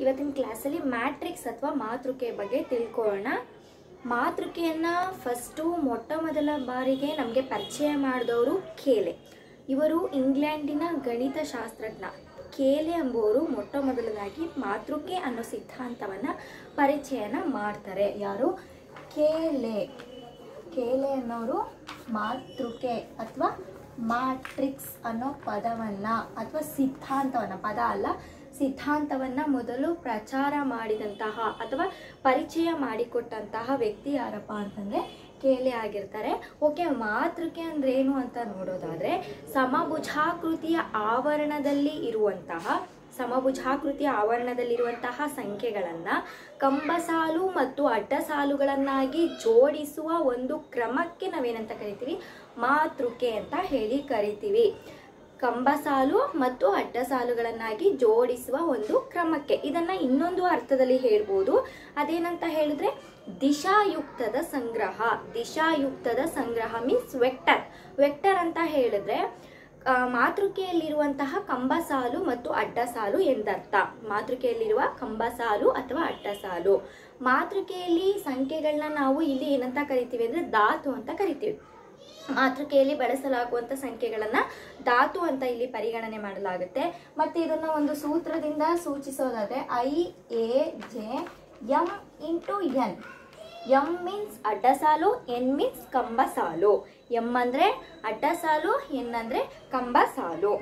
ಇವತ್ತಿನ ಕ್ಲಾಸಲ್ಲಿ ಮ್ಯಾಟ್ರಿಕ್ಸ್ ಅಥವಾ ಮಾತೃಕೆ ಬಗ್ಗೆ ತಿಳ್ಕೊಳ್ಳೋಣ ಮಾತೃಕೆಯನ್ನು ಫಸ್ಟು ಮೊಟ್ಟ ಮೊದಲ ಬಾರಿಗೆ ನಮಗೆ ಪರಿಚಯ ಮಾಡಿದವರು ಕೇಲೆ ಇವರು ಇಂಗ್ಲೆಂಡಿನ ಗಣಿತಶಾಸ್ತ್ರಜ್ಞ ಕೇಲೆ ಎಂಬುವರು ಮೊಟ್ಟ ಮೊದಲದಾಗಿ ಮಾತೃಕೆ ಅನ್ನೋ ಸಿದ್ಧಾಂತವನ್ನು ಪರಿಚಯನ ಮಾಡ್ತಾರೆ ಯಾರು ಕೇಲೆ ಕೇಲೆ ಅನ್ನೋರು ಮಾತೃಕೆ ಅಥವಾ ಮ್ಯಾಟ್ರಿಕ್ಸ್ ಅನ್ನೋ ಪದವನ್ನು ಅಥವಾ ಸಿದ್ಧಾಂತವನ್ನು ಪದ ಅಲ್ಲ ಸಿದ್ಧಾಂತವನ್ನು ಮೊದಲು ಪ್ರಚಾರ ಮಾಡಿದಂತಹ ಅಥವಾ ಪರಿಚಯ ಮಾಡಿಕೊಟ್ಟಂತಹ ವ್ಯಕ್ತಿ ಯಾರಪ್ಪ ಅಂತಂದರೆ ಕೇಲೆ ಆಗಿರ್ತಾರೆ ಓಕೆ ಮಾತೃಕೆ ಅಂದ್ರೆ ಏನು ಅಂತ ನೋಡೋದಾದರೆ ಸಮಭುಜಾಕೃತಿಯ ಆವರಣದಲ್ಲಿ ಇರುವಂತಹ ಸಮಭುಜಾಕೃತಿಯ ಆವರಣದಲ್ಲಿರುವಂತಹ ಸಂಖ್ಯೆಗಳನ್ನು ಕಂಬಸಾಲು ಮತ್ತು ಅಡ್ಡಸಾಲುಗಳನ್ನಾಗಿ ಜೋಡಿಸುವ ಒಂದು ಕ್ರಮಕ್ಕೆ ನಾವೇನಂತ ಕರಿತೀವಿ ಮಾತೃಕೆ ಅಂತ ಹೇಳಿ ಕರಿತೀವಿ ಕಂಬಸಾಲು ಮತ್ತು ಅಡ್ಡಸಾಲುಗಳನ್ನಾಗಿ ಜೋಡಿಸುವ ಒಂದು ಕ್ರಮಕ್ಕೆ ಇದನ್ನ ಇನ್ನೊಂದು ಅರ್ಥದಲ್ಲಿ ಹೇಳ್ಬೋದು ಅದೇನಂತ ಹೇಳಿದ್ರೆ ದಿಶಾಯುಕ್ತದ ಸಂಗ್ರಹ ದಿಶಾಯುಕ್ತದ ಸಂಗ್ರಹ ಮೀನ್ಸ್ ವೆಕ್ಟರ್ ವೆಕ್ಟರ್ ಅಂತ ಹೇಳಿದ್ರೆ ಆ, ಮಾತೃಕೆಯಲ್ಲಿರುವಂತಹ ಕಂಬಸಾಲು ಮತ್ತು ಅಡ್ಡಸಾಲು ಎಂದರ್ಥ ಮಾತೃಕೆಯಲ್ಲಿರುವ ಕಂಬಸಾಲು ಅಥವಾ ಅಡ್ಡಸಾಲು ಮಾತೃಕೆಯಲ್ಲಿ ಸಂಖ್ಯೆಗಳನ್ನ ನಾವು ಇಲ್ಲಿ ಏನಂತ ಕರಿತೀವಿ ಅಂದ್ರೆ ಧಾತು ಅಂತ ಕರಿತೀವಿ ಮಾತೃಕೆಯಲ್ಲಿ ಬಳಸಲಾಗುವಂಥ ಸಂಖ್ಯೆಗಳನ್ನು ಧಾತು ಅಂತ ಇಲ್ಲಿ ಪರಿಗಣನೆ ಮಾಡಲಾಗುತ್ತೆ ಮತ್ತು ಇದನ್ನು ಒಂದು ಸೂತ್ರದಿಂದ ಸೂಚಿಸೋದಾದರೆ I A J M into N M means ಅಡ್ಡಸಾಲು ಎನ್ ಮೀನ್ಸ್ ಕಂಬಸಾಲು ಎಂ ಅಂದರೆ ಅಡ್ಡಸಾಲು ಎನ್ ಅಂದರೆ ಕಂಬಸಾಲು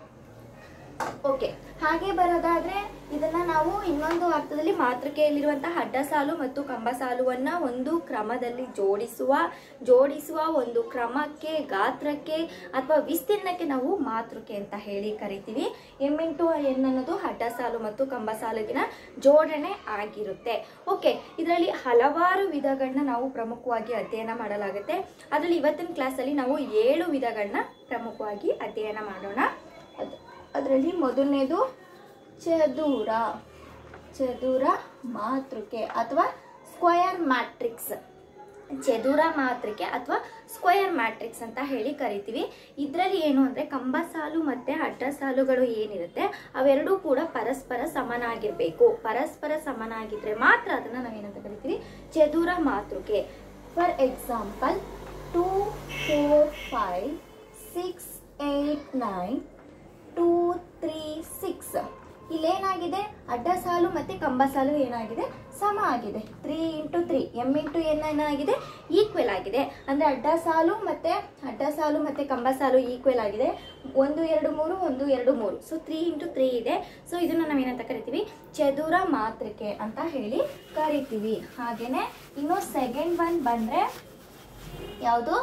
ಓಕೆ ಹಾಗೆ ಬರೋದಾದ್ರೆ ಇದನ್ನ ನಾವು ಇನ್ನೊಂದು ಅರ್ಥದಲ್ಲಿ ಮಾತೃಕೆಯಲ್ಲಿರುವಂತಹ ಅಡ್ಡಸಾಲು ಮತ್ತು ಕಂಬಸಾಲುವನ್ನ ಒಂದು ಕ್ರಮದಲ್ಲಿ ಜೋಡಿಸುವ ಜೋಡಿಸುವ ಒಂದು ಕ್ರಮಕ್ಕೆ ಗಾತ್ರಕ್ಕೆ ಅಥವಾ ವಿಸ್ತೀರ್ಣಕ್ಕೆ ನಾವು ಮಾತೃಕೆ ಅಂತ ಹೇಳಿ ಕರಿತೀವಿ ಎಮ್ ಇಂಟು ಎನ್ ಅನ್ನೋದು ಅಡ್ಡಸಾಲು ಮತ್ತು ಕಂಬಸಾಲುವಿನ ಜೋಡಣೆ ಆಗಿರುತ್ತೆ ಓಕೆ ಇದರಲ್ಲಿ ಹಲವಾರು ವಿಧಗಳನ್ನ ನಾವು ಪ್ರಮುಖವಾಗಿ ಅಧ್ಯಯನ ಮಾಡಲಾಗುತ್ತೆ ಅದರಲ್ಲಿ ಇವತ್ತಿನ ಕ್ಲಾಸಲ್ಲಿ ನಾವು ಏಳು ವಿಧಗಳನ್ನ ಪ್ರಮುಖವಾಗಿ ಅಧ್ಯಯನ ಮಾಡೋಣ ಅದು ಅದರಲ್ಲಿ ಮೊದಲನೇದು ಚದುರ ಚದುರ ಮಾತೃಕೆ ಅಥವಾ ಸ್ಕ್ವಯರ್ ಮ್ಯಾಟ್ರಿಕ್ಸ್ ಚದುರ ಮಾತೃಕೆ ಅಥವಾ ಸ್ಕ್ವಯರ್ ಮ್ಯಾಟ್ರಿಕ್ಸ್ ಅಂತ ಹೇಳಿ ಕರಿತೀವಿ ಇದರಲ್ಲಿ ಏನು ಅಂದರೆ ಕಂಬಸಾಲು ಮತ್ತು ಅಡ್ಡಸಾಲುಗಳು ಏನಿರುತ್ತೆ ಅವೆರಡೂ ಕೂಡ ಪರಸ್ಪರ ಸಮನಾಗಿರಬೇಕು ಪರಸ್ಪರ ಸಮನಾಗಿದ್ದರೆ ಮಾತ್ರ ಅದನ್ನು ನಾವೇನಂತ ಕರಿತೀವಿ ಚದುರ ಮಾತೃಕೆ for example two four five six eight nine two three six ಇಲ್ಲೇನಾಗಿದೆ ಅಡ್ಡಸಾಲು ಮತ್ತು ಕಂಬಸಾಲು ಏನಾಗಿದೆ ಸಮ ಆಗಿದೆ three into three M into N ಏನಾಗಿದೆ ಈಕ್ವೆಲ್ ಆಗಿದೆ ಅಂದರೆ ಅಡ್ಡಸಾಲು ಮತ್ತು ಅಡ್ಡಸಾಲು ಮತ್ತು ಕಂಬಸಾಲು ಈಕ್ವೆಲ್ ಆಗಿದೆ ಒಂದು ಎರಡು ಮೂರು ಒಂದು ಎರಡು ಮೂರು ಸೊ ತ್ರೀ ಇಂಟು ತ್ರೀ ಇದೆ ಸೊ ಇದನ್ನು ನಾವೇನಂತ ಕರಿತೀವಿ ಚದುರ ಮಾತೃಕೆ ಅಂತ ಹೇಳಿ ಕರಿತೀವಿ ಹಾಗೆಯೇ ಇನ್ನು ಸೆಕೆಂಡ್ ಒನ್ ಬಂದರೆ ಯಾವುದು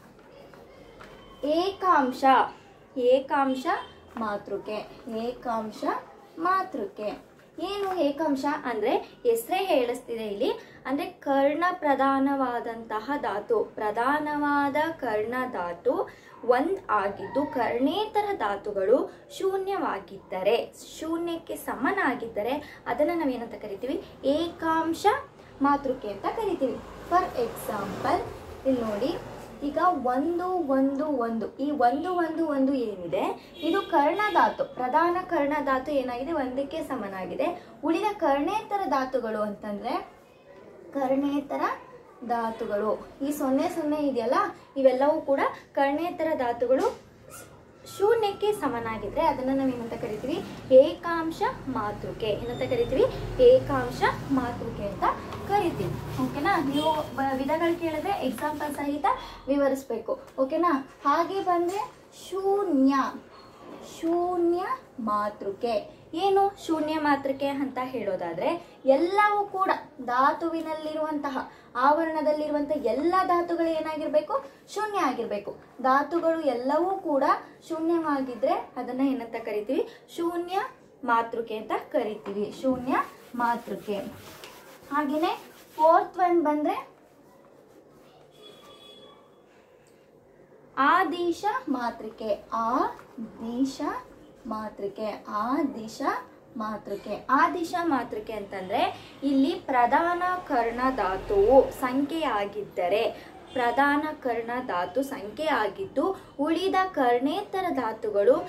ಏಕಾಂಶ ಏಕಾಂಶ ಮಾತೃಕೆ ಏಕಾಂಶ ಮಾತೃಕೆ ಏನು ಏಕಾಂಶ ಅಂದರೆ ಹೆಸರೇ ಹೇಳಿಸ್ತಿದೆ ಇಲ್ಲಿ ಅಂದರೆ ಕರ್ಣ ಪ್ರಧಾನವಾದಂತಹ ಧಾತು ಪ್ರಧಾನವಾದ ಕರ್ಣ ಧಾತು ಒಂದ್ ಆಗಿದ್ದು ಕರ್ಣೇತರ ಧಾತುಗಳು ಶೂನ್ಯವಾಗಿದ್ದರೆ ಶೂನ್ಯಕ್ಕೆ ಸಮನಾಗಿದ್ದರೆ ಅದನ್ನು ನಾವೇನಂತ ಕರಿತೀವಿ ಏಕಾಂಶ ಮಾತೃಕೆ ಅಂತ ಕರಿತೀವಿ ಫಾರ್ ಎಕ್ಸಾಂಪಲ್ ಇಲ್ಲಿ ನೋಡಿ ಈಗ ಒಂದು ಒಂದು ಒಂದು ಈ ಒಂದು ಒಂದು ಒಂದು ಏನಿದೆ ಇದು ಕರ್ಣಧಾತು ಪ್ರಧಾನ ಕರ್ಣಧಾತು ಏನಾಗಿದೆ ಒಂದಕ್ಕೆ ಸಮನಾಗಿದೆ ಉಳಿದ ಕರ್ಣೇತರ ಧಾತುಗಳು ಅಂತಂದ್ರೆ ಕರ್ಣೇತರ ಧಾತುಗಳು ಈ ಸೊನ್ನೆ ಸೊನ್ನೆ ಇದೆಯಲ್ಲ ಇವೆಲ್ಲವೂ ಕೂಡ ಕರ್ಣೇತರ ಧಾತುಗಳು ಶೂನ್ಯಕ್ಕೆ ಸಮನಾಗಿದ್ರೆ ಅದನ್ನ ನಾವು ಏನಂತ ಕರಿತೀವಿ ಏಕಾಂಶ ಮಾತೃಕೆ ಏನಂತ ಕರಿತೀವಿ ಏಕಾಂಶ ಮಾತೃಕೆ ಅಂತ ಕರಿತೀವಿ ಓಕೆನಾ ನೀವು ಬ- ವಿಧಗಳು ಕೇಳಿದ್ರೆ ಎಕ್ಸಾಂಪಲ್ ಸಹಿತ ವಿವರಿಸ್ಬೇಕು ಓಕೆನಾ ಹಾಗೆ ಬಂದ್ರೆ ಶೂನ್ಯ ಶೂನ್ಯ ಮಾತೃಕೆ ಏನು ಶೂನ್ಯ ಮಾತೃಕೆ ಅಂತ ಹೇಳೋದಾದ್ರೆ ಎಲ್ಲವೂ ಕೂಡ ಧಾತುವಿನಲ್ಲಿರುವಂತಹ ಆವರಣದಲ್ಲಿರುವಂತಹ ಎಲ್ಲ ಧಾತುಗಳು ಏನಾಗಿರ್ಬೇಕು ಶೂನ್ಯ ಆಗಿರ್ಬೇಕು ಧಾತುಗಳು ಎಲ್ಲವೂ ಕೂಡ ಶೂನ್ಯವಾಗಿದ್ರೆ ಅದನ್ನ ಏನಂತ ಕರಿತೀವಿ ಶೂನ್ಯ ಮಾತೃಕೆ ಅಂತ ಕರಿತೀವಿ ಶೂನ್ಯ ಮಾತೃಕೆ ಹಾಗೆಯೇ ಫೋರ್ತ್ ಒನ್ ಬಂದ್ರೆ ಆದೇಶ ಮಾತೃಕೆ ಆದೇಶ ಮಾತೃಕೆ ಆದೇಶ ಮಾತೃಕೆ ಆದೇಶ ಮಾತೃಕೆ ಅಂತಂದ್ರೆ ಇಲ್ಲಿ ಪ್ರಧಾನ ಕರ್ಣ ಧಾತುವು ಸಂಖ್ಯೆಯಾಗಿದ್ದರೆ ಪ್ರಧಾನ ಕರ್ಣ ಧಾತು ಸಂಖ್ಯೆ ಆಗಿದ್ದು ಉಳಿದ ಕರ್ಣೇತರ ಧಾತುಗಳು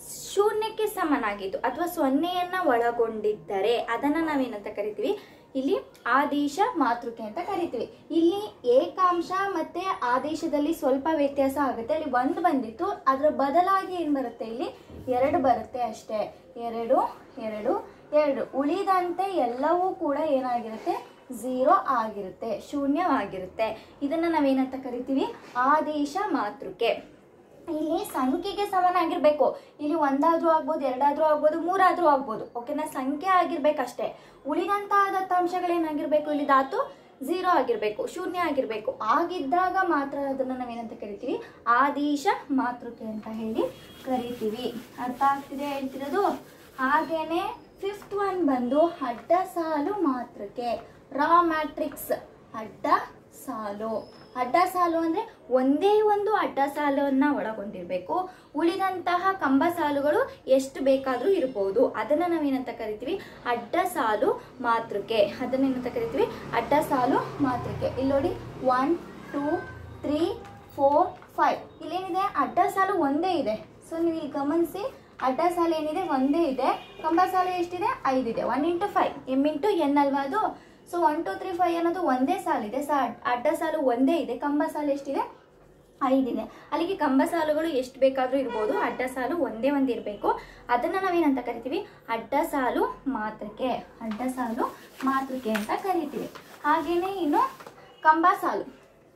ಶೂನ್ಯಕ್ಕೆ ಸಮನಾಗಿದ್ದು ಅಥವಾ ಸೊನ್ನೆಯನ್ನ ಒಳಗೊಂಡಿದ್ದರೆ ಅದನ್ನ ನಾವೇನಂತ ಕರಿತೀವಿ ಇಲ್ಲಿ ಆದೇಶ ಮಾತೃಕೆ ಅಂತ ಕರಿತೀವಿ ಇಲ್ಲಿ ಏಕಾಂಶ ಮತ್ತೆ ಆದೇಶದಲ್ಲಿ ಸ್ವಲ್ಪ ವ್ಯತ್ಯಾಸ ಆಗುತ್ತೆ ಅಲ್ಲಿ ಒಂದು ಬಂದಿತ್ತು ಅದರ ಬದಲಾಗಿ ಏನು ಬರುತ್ತೆ ಇಲ್ಲಿ ಎರಡು ಬರುತ್ತೆ ಅಷ್ಟೇ ಎರಡು ಎರಡು ಎರಡು ಉಳಿದಂತೆ ಎಲ್ಲವೂ ಕೂಡ ಏನಾಗಿರುತ್ತೆ ಝೀರೋ ಆಗಿರುತ್ತೆ ಶೂನ್ಯವಾಗಿರುತ್ತೆ ಇದನ್ನ ನಾವೇನಂತ ಕರಿತೀವಿ ಆದೇಶ ಮಾತೃಕೆ ಇಲ್ಲಿ ಸಂಖ್ಯೆಗೆ ಸಮನಾಗಿರ್ಬೇಕು ಇಲ್ಲಿ ಒಂದಾದ್ರೂ ಆಗ್ಬೋದು ಎರಡಾದ್ರೂ ಆಗ್ಬೋದು ಮೂರಾದ್ರೂ ಆಗ್ಬೋದು ಓಕೆನಾ ಸಂಖ್ಯೆ ಆಗಿರ್ಬೇಕಷ್ಟೇ ಉಳಿದಂತಹ ದತ್ತಾಂಶಗಳೇನಾಗಿರ್ಬೇಕು ಇಲ್ಲಿ ಧಾತು ಝೀರೋ ಆಗಿರ್ಬೇಕು ಶೂನ್ಯ ಆಗಿರ್ಬೇಕು ಆಗಿದ್ದಾಗ ಮಾತ್ರ ಅದನ್ನ ನಾವೇನಂತ ಕರಿತೀವಿ ಆದೇಶ ಮಾತೃಕೆ ಅಂತ ಹೇಳಿ ಕರಿತೀವಿ ಅರ್ಥ ಆಗ್ತಿದೆ ಹೇಳ್ತಿರೋದು ಹಾಗೇನೆ ಫಿಫ್ತ್ ಒನ್ ಬಂದು ಅಡ್ಡ ಸಾಲು ಮಾತೃಕೆ ರಾ ಮ್ಯಾಟ್ರಿಕ್ಸ್ ಅಡ್ಡ ಸಾಲು ಅಡ್ಡ ಸಾಲು ಅಂದ್ರೆ ಒಂದೇ ಒಂದು ಅಡ್ಡ ಸಾಲನ್ನ ಒಳಗೊಂಡಿರಬೇಕು ಉಳಿದಂತಹ ಕಂಬ ಸಾಲುಗಳು ಎಷ್ಟು ಬೇಕಾದರೂ ಇರಬಹುದು ಅದನ್ನ ನಾವೇನಂತ ಕರಿತೀವಿ ಅಡ್ಡ ಸಾಲು ಮಾತೃಕೆ ಅದನ್ನ ಏನಂತ ಕರಿತೀವಿ ಅಡ್ಡ ಸಾಲು ಮಾತೃಕೆ ಇಲ್ಲಿ ನೋಡಿ one two three four five ಇಲ್ಲೇನಿದೆ ಅಡ್ಡ ಸಾಲು ಒಂದೇ ಇದೆ ಸೊ ನೀವು ಇಲ್ಲಿ ಗಮನಿಸಿ ಅಡ್ಡ ಸಾಲು ಏನಿದೆ ಒಂದೇ ಇದೆ ಕಂಬ ಸಾಲು ಎಷ್ಟಿದೆ ಐದಿದೆ one into five M into N ಅಲ್ವಾ ಅದು so one two three five ಅನ್ನೋದು ಒಂದೇ ಸಾಲಿದೆ ಸಾ ಅಡ್ಡ ಸಾಲು ಒಂದೇ ಇದೆ ಕಂಬ ಸಾಲು ಎಷ್ಟಿದೆ ಐದಿದೆ ಅಲ್ಲಿಗೆ ಕಂಬ ಸಾಲುಗಳು ಎಷ್ಟು ಬೇಕಾದರೂ ಇರ್ಬೋದು ಅಡ್ಡ ಸಾಲು ಒಂದೇ ಒಂದು ಇರಬೇಕು ಅದನ್ನು ನಾವೇನಂತ ಕರಿತೀವಿ ಅಡ್ಡ ಸಾಲು ಮಾತೃಕೆ ಅಡ್ಡ ಸಾಲು ಮಾತೃಕೆ ಅಂತ ಕರಿತೀವಿ ಹಾಗೇನೆ ಇನ್ನು ಕಂಬ ಸಾಲು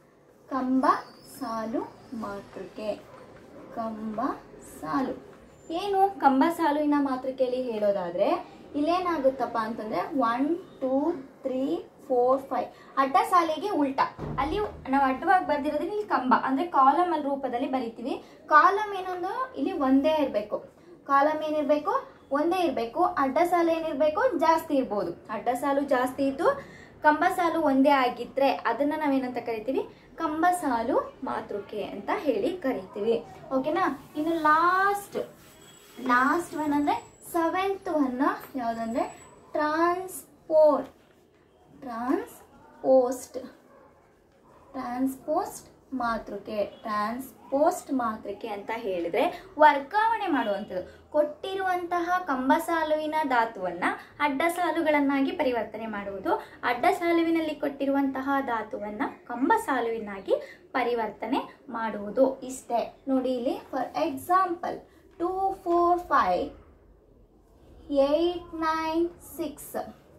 ಕಂಬ ಸಾಲು ಮಾತೃಕೆ ಕಂಬ ಸಾಲು ಏನು ಕಂಬ ಸಾಲುವಿನ ಮಾತೃಕೆಯಲ್ಲಿ ಹೇಳೋದಾದ್ರೆ ಇಲ್ಲೇನಾಗುತ್ತಪ್ಪ ಅಂತಂದ್ರೆ one two three four five ಅಡ್ಡ ಸಾಲಿಗೆ ಉಲ್ಟಾ ಅಲ್ಲಿ ನಾವು ಅಡ್ಡವಾಗಿ ಬರ್ದಿರೋದು ಇಲ್ಲಿ ಕಂಬ ಅಂದ್ರೆ ಕಾಲಮ್ ಅಲ್ಲಿ ರೂಪದಲ್ಲಿ ಬರಿತೀವಿ ಕಾಲಮ್ ಏನೊಂದು ಇಲ್ಲಿ ಒಂದೇ ಇರಬೇಕು ಕಾಲಮ್ ಏನಿರಬೇಕು ಒಂದೇ ಇರಬೇಕು ಅಡ್ಡ ಸಾಲು ಏನಿರಬೇಕು ಜಾಸ್ತಿ ಇರ್ಬೋದು ಅಡ್ಡ ಸಾಲು ಜಾಸ್ತಿ ಇದ್ದು ಕಂಬ ಸಾಲು ಒಂದೇ ಆಗಿದ್ರೆ ಅದನ್ನ ನಾವೇನಂತ ಕರಿತೀವಿ ಕಂಬ ಸಾಲು ಮಾತೃಕೆ ಅಂತ ಹೇಳಿ ಕರಿತೀವಿ ಓಕೆನಾ ಇನ್ನು ಲಾಸ್ಟ್ ಲಾಸ್ಟ್ ಒನ್ ಅಂದ್ರೆ ಸೆವೆಂತ್ ಒನ್ ಯಾವುದಂದ್ರೆ ಟ್ರಾನ್ಸ್ಪೋರ್ಟ್ ಟ್ರಾನ್ಸ್ಪೋಸ್ಟ್ ಟ್ರಾನ್ಸ್ಪೋಸ್ಟ್ ಮಾತೃಕೆ ಟ್ರಾನ್ಸ್ಪೋಸ್ಟ್ ಮಾತೃಕೆ ಅಂತ ಹೇಳಿದ್ರೆ ವರ್ಗಾವಣೆ ಮಾಡುವಂಥದ್ದು ಕೊಟ್ಟಿರುವಂತಹ ಕಂಬ ಸಾಲುವಿನ ಧಾತುವನ್ನ ಅಡ್ಡ ಸಾಲುಗಳನ್ನಾಗಿ ಪರಿವರ್ತನೆ ಮಾಡುವುದು ಅಡ್ಡ ಸಾಲುವಿನಲ್ಲಿ ಕೊಟ್ಟಿರುವಂತಹ ಧಾತುವನ್ನ ಕಂಬ ಸಾಲುವಿನಾಗಿ ಪರಿವರ್ತನೆ ಮಾಡುವುದು ಇಷ್ಟೇ ನೋಡಿ ಇಲ್ಲಿ for example two four five eight nine six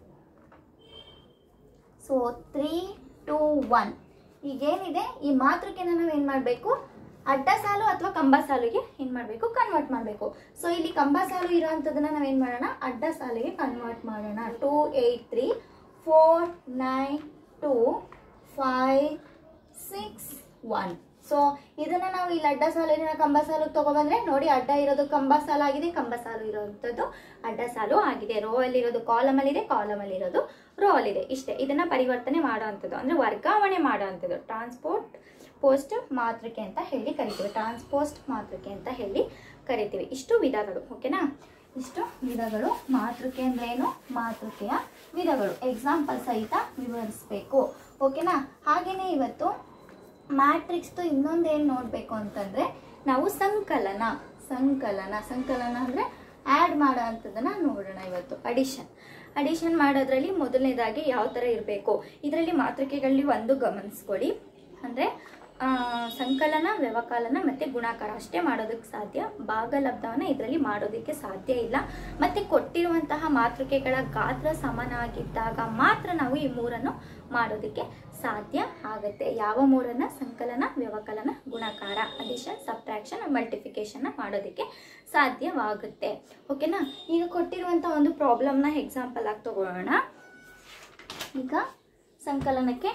so three two one ಈಗೇನಿದೆ ಈ ಮಾತೃಕೆನ ನಾವು ಏನು ಮಾಡಬೇಕು ಅಡ್ಡ ಸಾಲು ಅಥವಾ ಕಂಬ ಸಾಲಿಗೆ ಏನು ಮಾಡಬೇಕು ಕನ್ವರ್ಟ್ ಮಾಡಬೇಕು ಸೊ ಇಲ್ಲಿ ಕಂಬ ಸಾಲು ಇರೋವಂಥದ್ದನ್ನ ನಾವೇನು ಮಾಡೋಣ ಅಡ್ಡ ಸಾಲಿಗೆ ಕನ್ವರ್ಟ್ ಮಾಡೋಣ two eight three four nine two five six one so ಇದನ್ನ ನಾವು ಇಲ್ಲಿ ಅಡ್ಡ ಸಾಲಿನ ಕಂಬ ಸಾಲು ತಗೊಬಂದ್ರೆ ನೋಡಿ ಅಡ್ಡ ಇರೋದು ಕಂಬ ಸಾಲು ಆಗಿದೆ ಕಂಬ ಸಾಲು ಇರೋವಂಥದ್ದು ಅಡ್ಡ ಸಾಲು ಆಗಿದೆ ರೋ ಅಲ್ಲಿರೋದು ಕಾಲಮ್ ಅಲ್ಲಿದೆ ಕಾಲಮ್ ಅಲ್ಲಿರೋದು ರೋ ಅಲ್ಲಿದೆ ಇಷ್ಟೇ ಇದನ್ನ ಪರಿವರ್ತನೆ ಮಾಡುವಂಥದ್ದು ಅಂದ್ರೆ ವರ್ಗಾವಣೆ ಮಾಡುವಂಥದ್ದು ಟ್ರಾನ್ಸ್ಪೋರ್ಟ್ ಪೋಸ್ಟ್ ಮಾತೃಕೆ ಅಂತ ಹೇಳಿ ಕರಿತೀವಿ ಟ್ರಾನ್ಸ್ಪೋಸ್ಟ್ ಮಾತೃಕೆ ಅಂತ ಹೇಳಿ ಕರಿತೀವಿ ಇಷ್ಟು ವಿಧಗಳು ಓಕೆನಾ ಇಷ್ಟು ವಿಧಗಳು ಮಾತೃಕೆ ಅಂದ್ರೆ ಏನು ಮಾತೃಕೆಯ ವಿಧಗಳು ಎಕ್ಸಾಂಪಲ್ ಸಹಿತ ವಿವರಿಸಬೇಕು ಓಕೆನಾ ಹಾಗೇನೆ ಇವತ್ತು ಮ್ಯಾಟ್ರಿಕ್ಸ್ದು ಇನ್ನೊಂದು ಏನು ನೋಡಬೇಕು ಅಂತಂದರೆ ನಾವು ಸಂಕಲನ ಸಂಕಲನ ಸಂಕಲನ ಅಂದರೆ ಆ್ಯಡ್ ಮಾಡೋ ಅಂಥದ್ದನ್ನು ನೋಡೋಣ ಇವತ್ತು ಅಡಿಷನ್ ಅಡಿಷನ್ ಮಾಡೋದ್ರಲ್ಲಿ ಮೊದಲನೇದಾಗಿ ಯಾವ ಥರ ಇರಬೇಕು ಇದರಲ್ಲಿ ಮಾತೃಕೆಗಳಲ್ಲಿ ಒಂದು ಗಮನಿಸ್ಕೊಳ್ಳಿ ಅಂದರೆ ಸಂಕಲನ ವ್ಯವಕಲನ ಮತ್ತು ಗುಣಾಕಾರ ಅಷ್ಟೇ ಮಾಡೋದಕ್ಕೆ ಸಾಧ್ಯ ಭಾಗಲಬ್ಧವನ್ನು ಇದರಲ್ಲಿ ಮಾಡೋದಕ್ಕೆ ಸಾಧ್ಯ ಇಲ್ಲ ಮತ್ತು ಕೊಟ್ಟಿರುವಂತಹ ಮಾತೃಕೆಗಳ ಗಾತ್ರ ಸಮನಾಗಿದ್ದಾಗ ಮಾತ್ರ ನಾವು ಈ ಮೂರನ್ನು ಮಾಡೋದಕ್ಕೆ ಸಾಧ್ಯ ಆಗುತ್ತೆ ಯಾವ ಮೂರನ್ನ ಸಂಕಲನ ವ್ಯವಕಲನ ಗುಣಾಕಾರ ಅಡಿಷನ್ ಸಬ್ಟ್ರಾಕ್ಷನ್ ಮಲ್ಟಿಫಿಕೇಶನ್ನ ಮಾಡೋದಕ್ಕೆ ಸಾಧ್ಯವಾಗುತ್ತೆ ಓಕೆನಾ ಈಗ ಕೊಟ್ಟಿರುವಂಥ ಒಂದು ಪ್ರಾಬ್ಲಮ್ನ ಎಕ್ಸಾಂಪಲ್ ಆಗಿ ತಗೊಳ್ಳೋಣ ಈಗ ಸಂಕಲನಕ್ಕೆ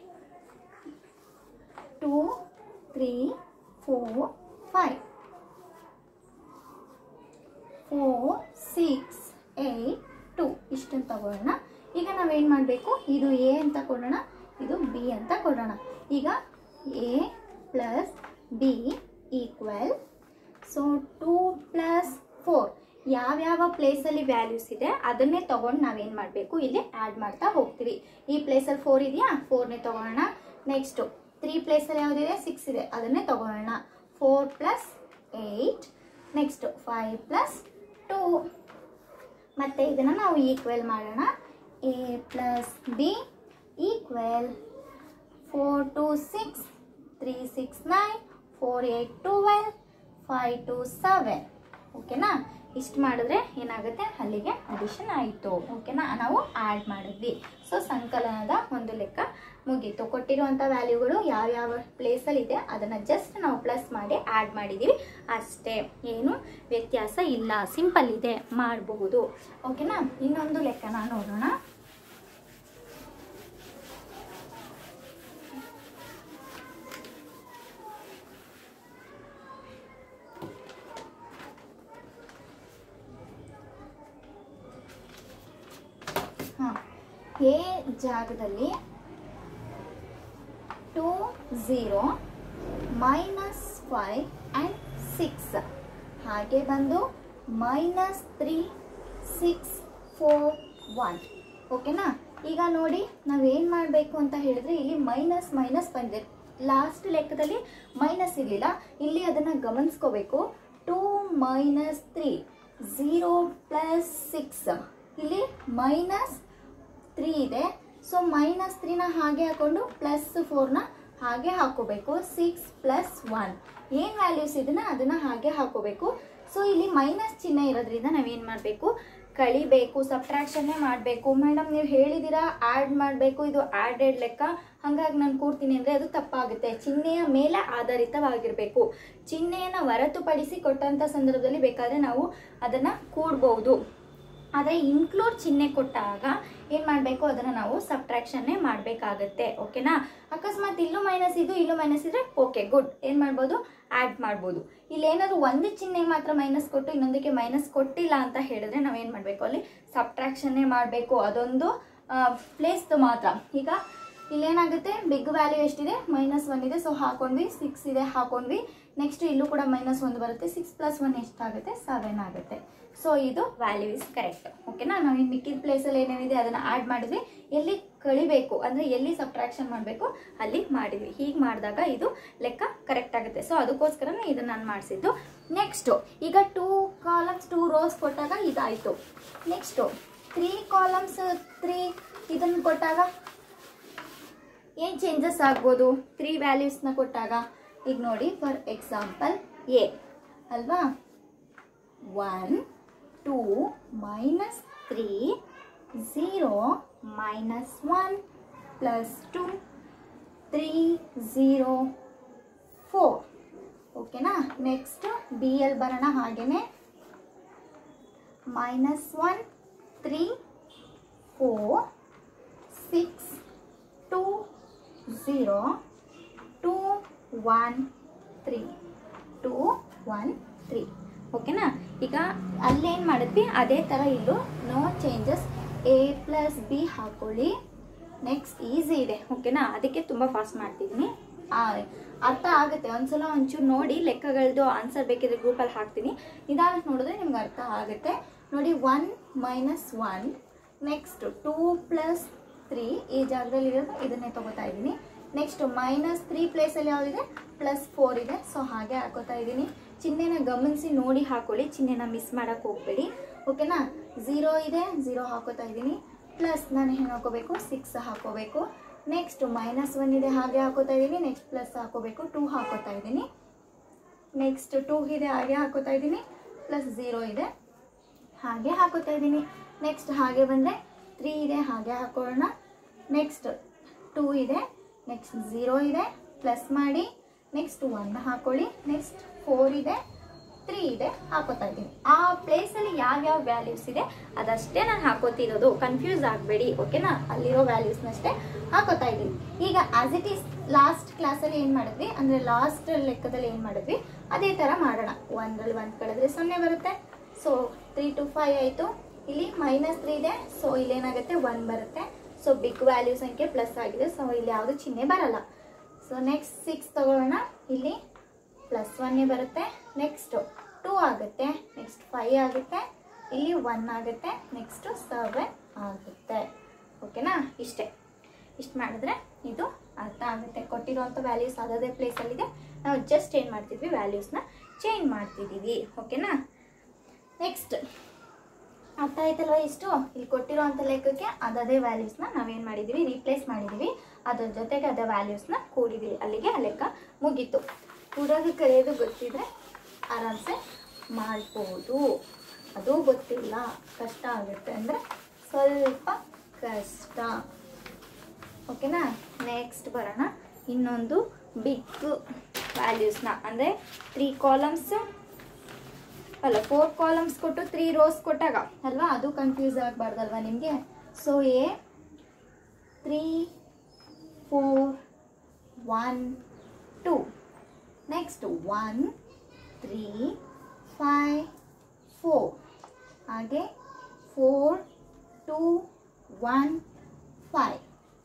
two three four five four six eight two ಇಷ್ಟನ್ನು ತಗೊಳ್ಳೋಣ ಈಗ ನಾವೇನು ಮಾಡಬೇಕು ಇದು ಎ ಅಂತ ಕೊಡೋಣ ಇದು ಬಿ ಅಂತ ಕೊಡೋಣ ಈಗ A plus B equal so two plus four ಯಾವ್ಯಾವ ಪ್ಲೇಸಲ್ಲಿ ವ್ಯಾಲ್ಯೂಸ್ ಇದೆ ಅದನ್ನೇ ತೊಗೊಂಡು ನಾವೇನು ಮಾಡಬೇಕು ಇಲ್ಲಿ ಆ್ಯಡ್ ಮಾಡ್ತಾ ಹೋಗ್ತೀವಿ ಈ ಪ್ಲೇಸಲ್ಲಿ ಫೋರ್ ಇದೆಯಾ ಫೋರ್ನೇ ತೊಗೊಳ್ಳೋಣ ನೆಕ್ಸ್ಟು ತ್ರೀ ಪ್ಲೇಸಲ್ಲಿ ಯಾವುದಿದೆ ಸಿಕ್ಸ್ ಇದೆ ಅದನ್ನೇ ತೊಗೊಳ್ಳೋಣ four plus eight next five plus two ಮತ್ತು ಇದನ್ನು ನಾವು ಈಕ್ವೆಲ್ ಮಾಡೋಣ A plus B equal four two six three six nine four eight twelve five two seven ಓಕೆನಾ ಇಷ್ಟು ಮಾಡಿದ್ರೆ ಏನಾಗುತ್ತೆ ಅಲ್ಲಿಗೆ ಅಡಿಷನ್ ಆಯಿತು ಓಕೆನಾ ನಾವು ಆ್ಯಡ್ ಮಾಡಿದ್ವಿ ಸೊ ಸಂಕಲನದ ಒಂದು ಲೆಕ್ಕ ಮುಗೀತು ಕೊಟ್ಟಿರುವಂಥ ವ್ಯಾಲ್ಯೂಗಳು ಯಾವ್ಯಾವ ಪ್ಲೇಸಲ್ಲಿ ಇದೆ ಅದನ್ನು ಜಸ್ಟ್ ನಾವು ಪ್ಲಸ್ ಮಾಡಿ ಆ್ಯಡ್ ಮಾಡಿದ್ದೀವಿ ಅಷ್ಟೇ ಏನು ವ್ಯತ್ಯಾಸ ಇಲ್ಲ ಸಿಂಪಲ್ ಇದೆ ಮಾಡಬಹುದು ಓಕೆನಾ ಇನ್ನೊಂದು ಲೆಕ್ಕನ ನೋಡೋಣ ಹಾಂ ಎ ಜಾಗದಲ್ಲಿ two zero minus five and six ಹಾಗೆ ಬಂದು minus three six four one ಓಕೆನಾ ಈಗ ನೋಡಿ ನಾವೇನು ಮಾಡಬೇಕು ಅಂತ ಹೇಳಿದ್ರೆ ಇಲ್ಲಿ ಮೈನಸ್ ಮೈನಸ್ ಬಂದಿದೆ ಲಾಸ್ಟ್ ಲೆಕ್ಕದಲ್ಲಿ ಮೈನಸ್ ಇರಲಿಲ್ಲ ಇಲ್ಲಿ ಅದನ್ನು ಗಮನಿಸ್ಕೋಬೇಕು two minus three zero plus six ಇಲ್ಲಿ ಮೈನಸ್ ತ್ರೀ ಇದೆ ಸೊ ಮೈನಸ್ ತ್ರೀನ ಹಾಗೆ ಹಾಕೊಂಡು ಪ್ಲಸ್ ಫೋರ್ನ ಹಾಗೆ ಹಾಕೋಬೇಕು ಸಿಕ್ಸ್ ಪ್ಲಸ್ ಒನ್ ಏನು ವ್ಯಾಲ್ಯೂಸ್ ಇದನ್ನ ಅದನ್ನು ಹಾಗೆ ಹಾಕೋಬೇಕು ಸೊ ಇಲ್ಲಿ ಮೈನಸ್ ಚಿಹ್ನೆ ಇರೋದ್ರಿಂದ ನಾವೇನು ಮಾಡಬೇಕು ಕಳಿಬೇಕು ಸಬ್ಟ್ರಾಕ್ಷನ್ನೇ ಮಾಡಬೇಕು ಮೇಡಮ್ ನೀವು ಹೇಳಿದ್ದೀರಾ ಆ್ಯಡ್ ಮಾಡಬೇಕು ಇದು ಆ್ಯಡೆಡ್ ಲೆಕ್ಕ ಹಾಗಾಗಿ ನಾನು ಕೂರ್ತೀನಿ ಅಂದರೆ ಅದು ತಪ್ಪಾಗುತ್ತೆ ಚಿಹ್ನೆಯ ಮೇಲೆ ಆಧಾರಿತವಾಗಿರಬೇಕು ಚಿಹ್ನೆಯನ್ನು ಹೊರತುಪಡಿಸಿ ಕೊಟ್ಟಂಥ ಸಂದರ್ಭದಲ್ಲಿ ಬೇಕಾದರೆ ನಾವು ಅದನ್ನು ಕೂಡ್ಬೋದು ಆದರೆ ಇನ್ಕ್ಲೂಡ್ ಚಿಹ್ನೆ ಕೊಟ್ಟಾಗ ಏನು ಮಾಡಬೇಕು ಅದನ್ನು ನಾವು ಸಬ್ಟ್ರಾಕ್ಷನ್ನೇ ಮಾಡಬೇಕಾಗತ್ತೆ ಓಕೆನಾ ಅಕಸ್ಮಾತ್ ಇಲ್ಲೂ ಮೈನಸ್ ಇದು ಇಲ್ಲೂ ಮೈನಸ್ ಇದ್ರೆ ಓಕೆ ಗುಡ್ ಏನು ಮಾಡ್ಬೋದು ಆ್ಯಡ್ ಮಾಡ್ಬೋದು ಇಲ್ಲಿ ಏನಾದರೂ ಒಂದು ಚಿಹ್ನೆ ಮಾತ್ರ ಮೈನಸ್ ಕೊಟ್ಟು ಇನ್ನೊಂದಕ್ಕೆ ಮೈನಸ್ ಕೊಟ್ಟಿಲ್ಲ ಅಂತ ಹೇಳಿದ್ರೆ ನಾವೇನು ಮಾಡಬೇಕು ಅಲ್ಲಿ ಸಬ್ಟ್ರಾಕ್ಷನ್ನೇ ಮಾಡಬೇಕು ಅದೊಂದು ಪ್ಲೇಸ್ದು ಮಾತ್ರ ಈಗ ಇಲ್ಲೇನಾಗುತ್ತೆ ಬಿಗ್ ವ್ಯಾಲ್ಯೂ ಎಷ್ಟಿದೆ ಮೈನಸ್ ಒನ್ ಇದೆ ಸೊ ಹಾಕೊಂಡ್ವಿ ಸಿಕ್ಸ್ ಇದೆ ಹಾಕೊಂಡ್ವಿ ನೆಕ್ಸ್ಟ್ ಇಲ್ಲೂ ಕೂಡ ಮೈನಸ್ ಒಂದು ಬರುತ್ತೆ ಸಿಕ್ಸ್ ಪ್ಲಸ್ ಒನ್ ಎಷ್ಟಾಗುತ್ತೆ ಸೆವೆನ್ ಆಗುತ್ತೆ ಸೊ ಇದು ವ್ಯಾಲ್ಯೂ ಇಸ್ ಕರೆಕ್ಟ್ ಓಕೆನಾ ನಾವು ಇನ್ನು ಮಿಕ್ಕಿದ ಪ್ಲೇಸಲ್ಲಿ ಏನೇನಿದೆ ಅದನ್ನು ಆ್ಯಡ್ ಮಾಡಿದ್ವಿ ಎಲ್ಲಿ ಕಳಿಬೇಕು ಅಂದರೆ ಎಲ್ಲಿ ಸಬ್ಟ್ರಾಕ್ಷನ್ ಮಾಡಬೇಕು ಅಲ್ಲಿ ಮಾಡಿದ್ವಿ ಹೀಗೆ ಮಾಡಿದಾಗ ಇದು ಲೆಕ್ಕ ಕರೆಕ್ಟ್ ಆಗುತ್ತೆ ಸೊ ಅದಕ್ಕೋಸ್ಕರನೇ ಇದನ್ನು ನಾನು ಮಾಡಿಸಿದ್ದು ನೆಕ್ಸ್ಟು ಈಗ ಟೂ ಕಾಲಮ್ಸ್ ಟೂ ರೋಸ್ ಕೊಟ್ಟಾಗ ಇದಾಯಿತು ನೆಕ್ಸ್ಟು ತ್ರೀ ಕಾಲಮ್ಸ್ ತ್ರೀ ಇದನ್ನು ಕೊಟ್ಟಾಗ ಏನು ಚೇಂಜಸ್ ಆಗ್ಬೋದು ತ್ರೀ ವ್ಯಾಲ್ಯೂಸ್ನ ಕೊಟ್ಟಾಗ ಈಗ ನೋಡಿ ಫಾರ್ ಎಕ್ಸಾಂಪಲ್ ಎ ಅಲ್ವಾ one two minus three zero minus one plus two three zero four ಓಕೆನಾ ನೆಕ್ಸ್ಟ್ ಬಿ ಎಲ್ ಬರೋಣ ಹಾಗೇನೆ minus one three four six two zero two one three two one three ಓಕೆನಾ ಈಗ ಅಲ್ಲೇನು ಮಾಡಿದ್ವಿ ಅದೇ ಥರ ಇಲ್ಲೂ no changes A plus B ಹಾಕೊಳ್ಳಿ ನೆಕ್ಸ್ಟ್ ಈಸಿ ಇದೆ ಓಕೆನಾ ಅದಕ್ಕೆ ತುಂಬ ಫಾಸ್ಟ್ ಮಾಡ್ತಿದ್ದೀನಿ ಆ, ಅರ್ಥ ಆಗುತ್ತೆ ಒಂದ್ಸಲ ಒಂಚೂರು ನೋಡಿ ಲೆಕ್ಕಗಳದ್ದು ಆನ್ಸರ್ ಬೇಕಿದ್ರೆ ಗ್ರೂಪಲ್ಲಿ ಹಾಕ್ತೀನಿ ನಿಧಾನಕ್ಕೆ ನೋಡಿದ್ರೆ ನಿಮ್ಗೆ ಅರ್ಥ ಆಗುತ್ತೆ ನೋಡಿ one minus one next two plus three ಈ ಜಾಗದಲ್ಲಿ ಇರೋದು ಇದನ್ನೇ ತಗೋತಾ ಇದ್ದೀನಿ ನೆಕ್ಸ್ಟ್ ಮೈನಸ್ ತ್ರೀ ಪ್ಲೇಸಲ್ಲಿ ಯಾವುದಿದೆ ಪ್ಲಸ್ ಫೋರ್ ಇದೆ ಸೊ ಹಾಗೆ ಹಾಕೋತಾ ಇದ್ದೀನಿ ಚಿಹ್ನೆನ ಗಮನಿಸಿ ನೋಡಿ ಹಾಕೊಳ್ಳಿ ಚಿಹ್ನೆನ ಮಿಸ್ ಮಾಡೋಕ್ಕೆ ಹೋಗಬೇಡಿ ಓಕೆನಾ ಝೀರೋ ಇದೆ ಝೀರೋ ಹಾಕೋತಾ ಇದ್ದೀನಿ ಪ್ಲಸ್ ನಾನು ಏನು ಹಾಕೋಬೇಕು ಸಿಕ್ಸ್ ಹಾಕೋಬೇಕು ನೆಕ್ಸ್ಟ್ ಮೈನಸ್ ಒನ್ ಇದೆ ಹಾಗೆ ಹಾಕೋತಾ ಇದ್ದೀನಿ ನೆಕ್ಸ್ಟ್ ಪ್ಲಸ್ ಹಾಕೋಬೇಕು ಟೂ ಹಾಕೋತಾ ಇದ್ದೀನಿ ನೆಕ್ಸ್ಟ್ ಟೂ ಇದೆ ಹಾಗೆ ಹಾಕೋತಾ ಇದ್ದೀನಿ ಪ್ಲಸ್ ಝೀರೋ ಇದೆ ಹಾಗೆ ಹಾಕೋತಾ ಇದ್ದೀನಿ ನೆಕ್ಸ್ಟ್ ಹಾಗೆ ಬಂದರೆ ತ್ರೀ ಇದೆ ಹಾಗೆ ಹಾಕೊಳ್ಳೋಣ ನೆಕ್ಸ್ಟ್ ಟೂ ಇದೆ ನೆಕ್ಸ್ಟ್ ಝೀರೋ ಇದೆ ಪ್ಲಸ್ ಮಾಡಿ ನೆಕ್ಸ್ಟ್ ಒನ್ ಹಾಕೊಳ್ಳಿ ನೆಕ್ಸ್ಟ್ ಫೋರ್ ಇದೆ ತ್ರೀ ಇದೆ ಹಾಕೋತಾ ಇದ್ದೀನಿ ಆ ಪ್ಲೇಸಲ್ಲಿ ಯಾವ್ಯಾವ ವ್ಯಾಲ್ಯೂಸ್ ಇದೆ ಅದಷ್ಟೇ ನಾನು ಹಾಕೋತಿರೋದು ಕನ್ಫ್ಯೂಸ್ ಆಗಬೇಡಿ ಓಕೆನಾ ಅಲ್ಲಿರೋ ವ್ಯಾಲ್ಯೂಸ್ನಷ್ಟೇ ಹಾಕೋತಾ ಇದ್ದೀನಿ ಈಗ ಆಸ್ ಇಟ್ ಈಸ್ ಲಾಸ್ಟ್ ಕ್ಲಾಸಲ್ಲಿ ಏನು ಮಾಡಿದ್ವಿ ಅಂದರೆ ಲಾಸ್ಟ್ ಲೆಕ್ಕದಲ್ಲಿ ಏನು ಮಾಡಿದ್ವಿ ಅದೇ ಥರ ಮಾಡೋಣ ಒಂದರಲ್ಲಿ ಒಂದು ಕಳೆದ್ರೆ ಸೊನ್ನೆ ಬರುತ್ತೆ ಸೊ ತ್ರೀ ಟು ಫೈವ್ ಆಯಿತು ಇಲ್ಲಿ ಮೈನಸ್ ತ್ರೀ ಇದೆ ಸೊ ಇಲ್ಲೇನಾಗುತ್ತೆ ಒನ್ ಬರುತ್ತೆ ಸೊ ಬಿಗ್ ವ್ಯಾಲ್ಯೂ ಸಂಖ್ಯೆ ಪ್ಲಸ್ ಆಗಿದೆ ಸೊ ಇಲ್ಲಿ ಯಾವುದು ಚಿಹ್ನೆ ಬರಲ್ಲ ಸೊ ನೆಕ್ಸ್ಟ್ ಸಿಕ್ಸ್ ತಗೊಳ್ಳೋಣ ಇಲ್ಲಿ ಪ್ಲಸ್ ಒನ್ನೇ ಬರುತ್ತೆ ನೆಕ್ಸ್ಟು ಟೂ ಆಗುತ್ತೆ ನೆಕ್ಸ್ಟ್ ಫೈವ್ ಆಗುತ್ತೆ ಇಲ್ಲಿ ಒನ್ ಆಗುತ್ತೆ ನೆಕ್ಸ್ಟು ಸೆವೆನ್ ಆಗುತ್ತೆ ಓಕೆನಾ ಇಷ್ಟೇ ಇಷ್ಟು ಮಾಡಿದ್ರೆ ಇದು ಅರ್ಥ ಆಗುತ್ತೆ ಕೊಟ್ಟಿರುವಂಥ ವ್ಯಾಲ್ಯೂಸ್ ಅದೇ ಪ್ಲೇಸಲ್ಲಿದೆ ನಾವು ಜಸ್ಟ್ ಏನು ಮಾಡ್ತಿದ್ವಿ ವ್ಯಾಲ್ಯೂಸ್ನ ಚೇಂಜ್ ಮಾಡ್ತಿದ್ದೀವಿ ಓಕೆನಾ ನೆಕ್ಸ್ಟ್ ಅರ್ಥ ಆಯ್ತಲ್ವಾ ಇಷ್ಟು ಇಲ್ಲಿ ಕೊಟ್ಟಿರೋಂಥ ಲೆಕ್ಕಕ್ಕೆ ಅದದೇ ವ್ಯಾಲ್ಯೂಸ್ನ ನಾವೇನು ಮಾಡಿದ್ದೀವಿ ರೀಪ್ಲೇಸ್ ಮಾಡಿದ್ದೀವಿ ಅದ್ರ ಜೊತೆಗೆ ಅದೇ ವ್ಯಾಲ್ಯೂಸ್ನ ಕೂಡಿದ್ದೀವಿ ಅಲ್ಲಿಗೆ ಆ ಲೆಕ್ಕ ಮುಗೀತು ಕೂಡೋದು ಕರೆಯೋದು ಗೊತ್ತಿದ್ರೆ ಆರಾಮ್ಸೆ ಮಾಡ್ಬೋದು ಅದು ಗೊತ್ತಿಲ್ಲ ಕಷ್ಟ ಆಗುತ್ತೆ ಅಂದರೆ ಸ್ವಲ್ಪ ಕಷ್ಟ ಓಕೆನಾ ನೆಕ್ಸ್ಟ್ ಬರೋಣ ಇನ್ನೊಂದು ಬಿಗ್ ವ್ಯಾಲ್ಯೂಸ್ನ ಅಂದರೆ ತ್ರೀ ಕಾಲಮ್ಸ್ ಅಲ್ಲ ಫೋರ್ ಕಾಲಮ್ಸ್ ಕೊಟ್ಟು ತ್ರೀ ರೋಸ್ ಕೊಟ್ಟಾಗ ಅಲ್ವಾ ಅದು ಕನ್ಫ್ಯೂಸ್ ಆಗಬಾರ್ದಲ್ವಾ ನಿಮಗೆ so A three four one two next one three five four ಹಾಗೆ four two one five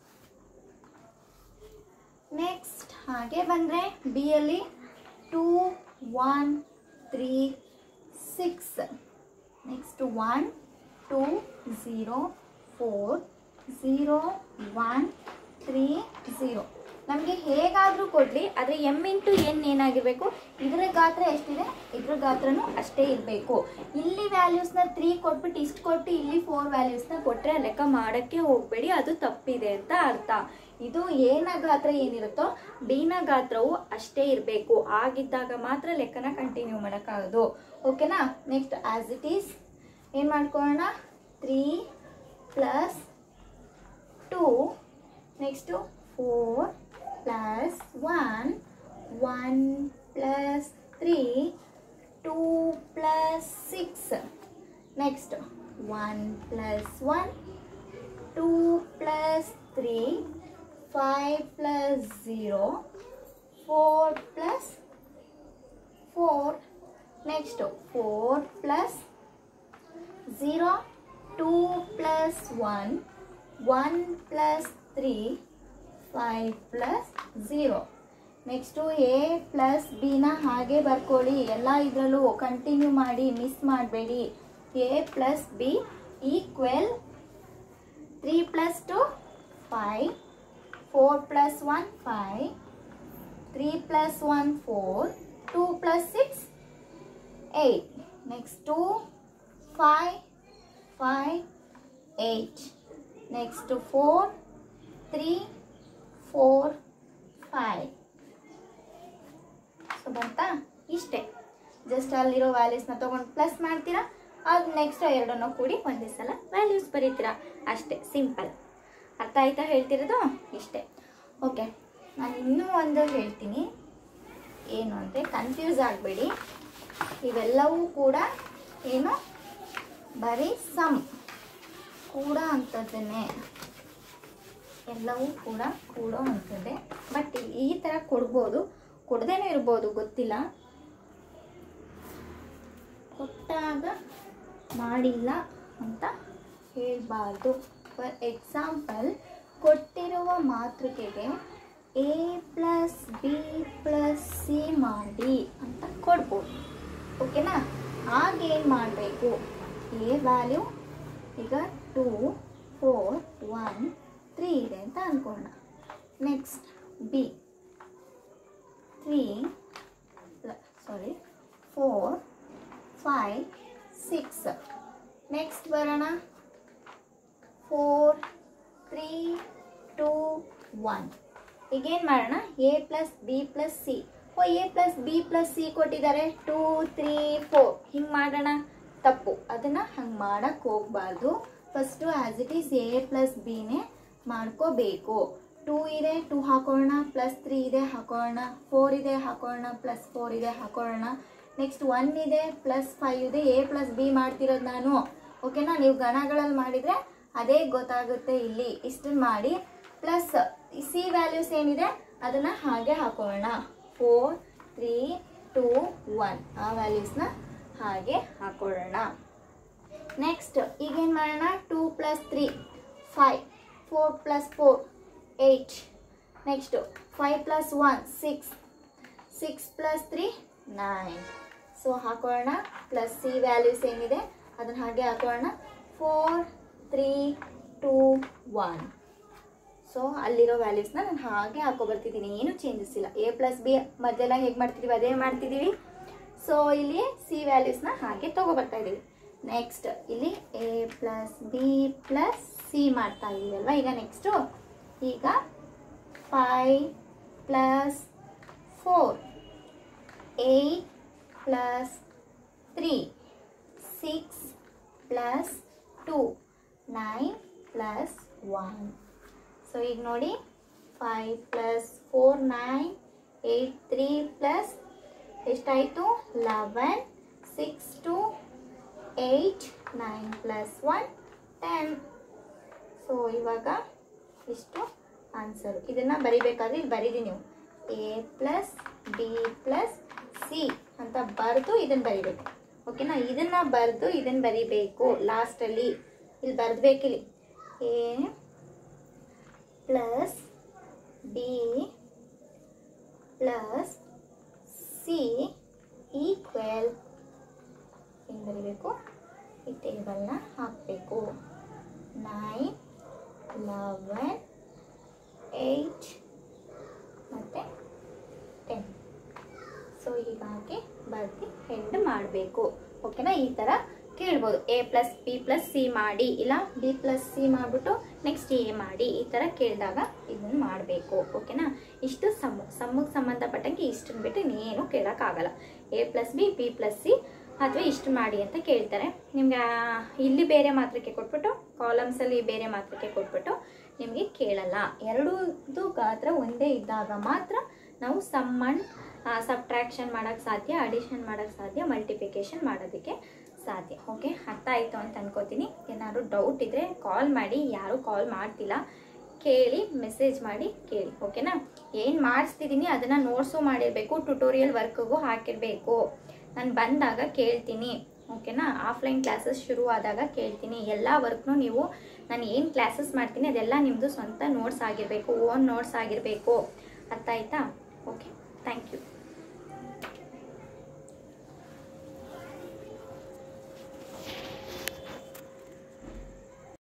next ಹಾಗೆ ಬಂದರೆ ಬಿಯಲ್ಲಿ two one three six next one two zero four zero one three zero ನಮಗೆ ಹೇಗಾದರೂ ಕೊಡಲಿ ಆದರೆ ಎಮ್ ಇಂಟು ಎನ್ ಏನಾಗಿರಬೇಕು ಇದರ ಗಾತ್ರ ಎಷ್ಟಿದೆ ಇದ್ರ ಗಾತ್ರನೂ ಅಷ್ಟೇ ಇರಬೇಕು ಇಲ್ಲಿ ವ್ಯಾಲ್ಯೂಸ್ನ ತ್ರೀ ಕೊಟ್ಬಿಟ್ಟು ಇಷ್ಟು ಕೊಟ್ಟು ಇಲ್ಲಿ ಫೋರ್ ವ್ಯಾಲ್ಯೂಸ್ನ ಕೊಟ್ಟರೆ ಲೆಕ್ಕ ಮಾಡೋಕ್ಕೆ ಹೋಗಬೇಡಿ ಅದು ತಪ್ಪಿದೆ ಅಂತ ಅರ್ಥ ಇದು ಏನ ಗಾತ್ರ ಏನಿರುತ್ತೋ ಡಿನ ಗಾತ್ರವು ಅಷ್ಟೇ ಇರಬೇಕು ಆಗಿದ್ದಾಗ ಮಾತ್ರ ಲೆಕ್ಕನ ಕಂಟಿನ್ಯೂ ಮಾಡೋಕ್ಕಾಗೋದು ಓಕೆನಾ ನೆಕ್ಸ್ಟ್ ಆ್ಯಸ್ ಇಟ್ ಈಸ್ ಏನು ಮಾಡ್ಕೊಳ್ಳೋಣ three plus two next four plus one one plus three two plus six next one plus one two plus three five plus zero four plus four next four plus zero two plus one one plus three five plus zero next A plus ಬಿನ ಹಾಗೆ ಬರ್ಕೊಳ್ಳಿ ಎಲ್ಲ ಇದರಲ್ಲೂ continue ಮಾಡಿ miss ಮಾಡಬೇಡಿ A plus B equal three plus two five four plus one five three plus one four two plus six eight next two five five eight next four three four five so ಬಂತಾ ಇಷ್ಟೇ just ಅಲ್ಲಿರೋ ವ್ಯಾಲ್ಯೂಸ್ನ ತೊಗೊಂಡು plus ಮಾಡ್ತೀರಾ ಅದು next ಎರಡನ್ನೂ ಕೂಡಿ ಒಂದೇ ಸಲ ವ್ಯಾಲ್ಯೂಸ್ ಬರೀತೀರಾ ಅಷ್ಟೇ ಸಿಂಪಲ್ ಅರ್ಥ ಆಯ್ತಾ ಹೇಳ್ತಿರೋದು ಇಷ್ಟೇ ಓಕೆ ನಾನು ಇನ್ನೂ ಒಂದು ಹೇಳ್ತೀನಿ ಏನು ಅಂದರೆ ಕನ್ಫ್ಯೂಸ್ ಆಗಬೇಡಿ ಇವೆಲ್ಲವೂ ಕೂಡ ಏನು ಬರೀ ಸಮ್ ಕೂಡ ಅಂಥದ್ದನ್ನೇ ಎಲ್ಲವೂ ಕೂಡ ಕೂಡೋ ಅಂಥದ್ದೇ ಬಟ್ ಈ ಥರ ಕೊಡ್ಬೋದು ಕೊಡದೇನೂ ಇರ್ಬೋದು ಗೊತ್ತಿಲ್ಲ ಕೊಟ್ಟಾಗ ಮಾಡಿಲ್ಲ ಅಂತ ಹೇಳಬಾರ್ದು ಫಾರ್ ಎಕ್ಸಾಂಪಲ್ ಕೊಟ್ಟಿರುವ ಮಾತೃಕೆಗೆ A plus B plus C ಮಾಡಿ ಅಂತ ಕೊಡ್ಬೋದು ಓಕೆನಾ ಆಗೇನು ಮಾಡಬೇಕು ಎ ವ್ಯಾಲ್ಯೂ ಈಗ ಟೂ ಫೋರ್ ಒನ್ ತ್ರೀ ಇದೆ ಅಂತ ಅಂದ್ಕೊಳ್ಳೋಣ next B three sorry four five six next ಬರೋಣ ಫೋರ್ ತ್ರೀ ಟೂ ಒನ್ ಈಗೇನು ಮಾಡೋಣ A plus B plus C ಓ A plus B plus C ಕೊಟ್ಟಿದ್ದಾರೆ ಟೂ ತ್ರೀ ಫೋರ್ ಹಿಂಗೆ ಮಾಡೋಣ ತಪ್ಪು ಅದನ್ನು ಹಂಗೆ ಮಾಡೋಕ್ಕೆ ಹೋಗಬಾರ್ದು first as it is A plus ಬಿನೇ ಮಾಡ್ಕೋಬೇಕು ಟೂ ಇದೆ ಟೂ ಹಾಕೊಳ್ಳೋಣ ಪ್ಲಸ್ ತ್ರೀ ಇದೆ ಹಾಕೊಳ್ಳೋಣ ಫೋರ್ ಇದೆ ಹಾಕೊಳ್ಳೋಣ ಪ್ಲಸ್ ಫೋರ್ ಇದೆ ಹಾಕೊಳ್ಳೋಣ ನೆಕ್ಸ್ಟ್ ಒನ್ ಇದೆ ಪ್ಲಸ್ ಫೈವ್ ಇದೆ ಎ ಪ್ಲಸ್ ಬಿ ಮಾಡ್ತಿರೋದು ನಾನು ಓಕೆನಾ ನೀವು ಗಣಗಳಲ್ಲಿ ಮಾಡಿದರೆ ಅದೇ ಗೊತ್ತಾಗುತ್ತೆ ಇಲ್ಲಿ ಇಷ್ಟನ್ನು ಮಾಡಿ ಪ್ಲಸ್ ಸಿ ವ್ಯಾಲ್ಯೂಸ್ ಏನಿದೆ ಅದನ್ನು ಹಾಗೆ ಹಾಕೊಳ್ಳೋಣ ಫೋರ್ ತ್ರೀ ಟೂ ಒನ್ ಆ ವ್ಯಾಲ್ಯೂಸ್ನ ಹಾಗೆ ಹಾಕೊಳ್ಳೋಣ ನೆಕ್ಸ್ಟ್ ಈಗೇನು ಮಾಡೋಣ two plus three five four plus four eight next five plus one six six plus three nine so ಹಾಕೊಳ್ಳೋಣ ಪ್ಲಸ್ ಸಿ ವ್ಯಾಲ್ಯೂಸ್ ಏನಿದೆ ಅದನ್ನು ಹಾಗೆ ಹಾಕೊಳ್ಳೋಣ four three two one so ಅಲ್ಲಿರೋ ವ್ಯಾಲ್ಯೂಸ್ನ ನಾನು ಹಾಗೆ ಹಾಕೋ ಬರ್ತಿದ್ದೀನಿ ಏನು ಚೇಂಜಸ್ ಇಲ್ಲ ಎ ಪ್ಲಸ್ ಬಿ ಮೊದಲೆಲ್ಲ ಹೇಗೆ ಮಾಡ್ತಿದ್ದೀವಿ ಅದೇ ಮಾಡ್ತಿದ್ದೀವಿ ಸೊ ಇಲ್ಲಿ ಸಿ ವ್ಯಾಲ್ಯೂಸ್ನ ಹಾಗೆ ತಗೊಬರ್ತಾ ಇದ್ದೀವಿ ನೆಕ್ಸ್ಟ್ ಇಲ್ಲಿ A plus B plus C ಮಾಡ್ತಾ ಇದ್ದೀವಿ ಅಲ್ವಾ ಈಗ ನೆಕ್ಸ್ಟು ಈಗ five plus four eight plus three six plus two nine plus one so ಈಗ ನೋಡಿ five plus four nine eight three plus ಎಷ್ಟಾಯಿತು eleven six two eight nine plus one ten so ಇವಾಗ ಇಷ್ಟು ಆನ್ಸರು ಇದನ್ನು ಬರಿಬೇಕಾದ್ರೆ ಇಲ್ಲಿ ಬರೀರಿ ನೀವು A plus B plus C ಅಂತ ಬರೆದು ಇದನ್ನು ಬರಿಬೇಕು ಓಕೆನಾ ಇದನ್ನು ಬರೆದು ಇದನ್ನು ಬರಿಬೇಕು ಲಾಸ್ಟಲ್ಲಿ ಇಲ್ಲಿ ಬರೆದ್ಬೇಕಿಲ್ಲಿ A plus B plus C equal ಏನು ಬರಿಬೇಕು ಈ ಟೇಬಲ್ನ ಹಾಕಬೇಕು ನೈನ್ ಲೆವೆನ್ ಏಯ್ಟ್ ಮತ್ತು ಟೆನ್ ಸೊ ಹೀಗಾಗಿ ಬರ್ದು ಹೆಂಡ್ ಮಾಡಬೇಕು ಓಕೆನಾ ಈ ಥರ ಕೇಳ್ಬೋದು A plus B plus C ಮಾಡಿ ಇಲ್ಲ ಬಿ ಪ್ಲಸ್ ಸಿ ಮಾಡಿಬಿಟ್ಟು ನೆಕ್ಸ್ಟ್ ಎ ಮಾಡಿ ಈ ಥರ ಕೇಳಿದಾಗ ಇದನ್ನು ಮಾಡಬೇಕು ಓಕೆನಾ ಇಷ್ಟು ಸಮ್ಮು ಸಮ್ಮಗೆ ಸಂಬಂಧಪಟ್ಟಂಗೆ ಇಷ್ಟನ್ನು ಬಿಟ್ಟು ಇನ್ನೇನು ಕೇಳೋಕ್ಕಾಗಲ್ಲ A plus B B plus C ಅಥವಾ ಇಷ್ಟು ಮಾಡಿ ಅಂತ ಕೇಳ್ತಾರೆ ನಿಮ್ಗೆ ಆ, ಇಲ್ಲಿ ಬೇರೆ ಮಾತ್ರಕ್ಕೆ ಕೊಟ್ಬಿಟ್ಟು ಕಾಲಮ್ಸಲ್ಲಿ ಬೇರೆ ಮಾತ್ರಕ್ಕೆ ಕೊಟ್ಬಿಟ್ಟು ನಿಮಗೆ ಕೇಳಲ್ಲ ಎರಡೂದು ಗಾತ್ರ ಒಂದೇ ಇದ್ದಾಗ ಮಾತ್ರ ನಾವು ಸಮ್ಮಂಡ್ ಸಬ್ಟ್ರಾಕ್ಷನ್ ಮಾಡೋಕ್ಕೆ ಸಾಧ್ಯ ಅಡಿಷನ್ ಮಾಡೋಕ್ಕೆ ಸಾಧ್ಯ ಮಲ್ಟಿಪ್ಲಿಕೇಶನ್ ಮಾಡೋದಕ್ಕೆ ಸಾಧ್ಯ ಓಕೆ ಅರ್ಥ ಆಯಿತು ಅಂತ ಅನ್ಕೋತೀನಿ ಏನಾದ್ರು ಡೌಟ್ ಇದ್ದರೆ ಕಾಲ್ ಮಾಡಿ ಯಾರೂ ಕಾಲ್ ಮಾಡ್ತಿಲ್ಲ ಕೇಳಿ ಮೆಸೇಜ್ ಮಾಡಿ ಕೇಳಿ ಓಕೆನಾ ಏನು ಮಾಡಿಸ್ತಿದ್ದೀನಿ ಅದನ್ನು ನೋಟ್ಸು ಮಾಡಿರಬೇಕು ಟ್ಯುಟೋರಿಯಲ್ ವರ್ಕ್ಗೂ ಹಾಕಿರಬೇಕು ನಾನು ಬಂದಾಗ ಕೇಳ್ತೀನಿ ಓಕೆನಾ ಆಫ್ಲೈನ್ ಕ್ಲಾಸಸ್ ಶುರು ಆದಾಗ ಕೇಳ್ತೀನಿ ಎಲ್ಲ ವರ್ಕ್ನು ನೀವು ನಾನು ಏನು ಕ್ಲಾಸಸ್ ಮಾಡ್ತೀನಿ ಅದೆಲ್ಲ ನಿಮ್ಮದು ಸ್ವಂತ ನೋಟ್ಸ್ ಆಗಿರಬೇಕು ಓನ್ ನೋಟ್ಸ್ ಆಗಿರಬೇಕು ಅರ್ಥ ಆಯ್ತಾ ಓಕೆ ಥ್ಯಾಂಕ್ ಯು